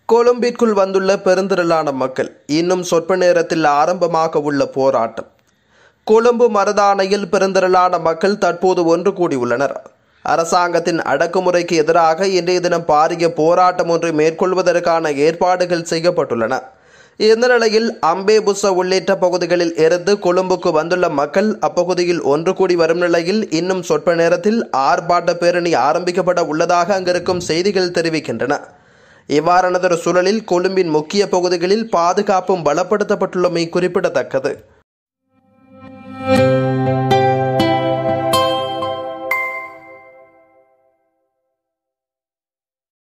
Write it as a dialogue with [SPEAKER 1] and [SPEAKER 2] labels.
[SPEAKER 1] கொழும்பிற்குள் வந்துள்ள பெருந்திரளான மக்கள் இன்னும் சொற்ப நேரத்தில் ஆரம்பமாக உள்ள போராட்டம் கொழும்பு மருதானையில் பெருந்திரளான மக்கள் தற்போது ஒன்று கூடியுள்ளனர் அரசாங்கத்தின் அடக்குமுறைக்கு எதிராக இன்றைய தினம் பாரிய போராட்டம் ஒன்றை மேற்கொள்வதற்கான ஏற்பாடுகள் செய்யப்பட்டுள்ளன இந்த நிலையில் அம்பேபுச உள்ளிட்ட பகுதிகளில் இருந்து கொழும்புக்கு வந்துள்ள மக்கள் அப்பகுதியில் ஒன்று கூடி வரும் நிலையில் இன்னும் சொற்ப நேரத்தில் ஆர்ப்பாட்ட பேரணி ஆரம்பிக்கப்பட உள்ளதாக அங்கிருக்கும் செய்திகள் தெரிவிக்கின்றன இவ்வாறானதொரு சூழலில் கொழும்பின் முக்கிய பகுதிகளில் பாதுகாப்பும் பலப்படுத்தப்பட்டுள்ளமை குறிப்பிடத்தக்கது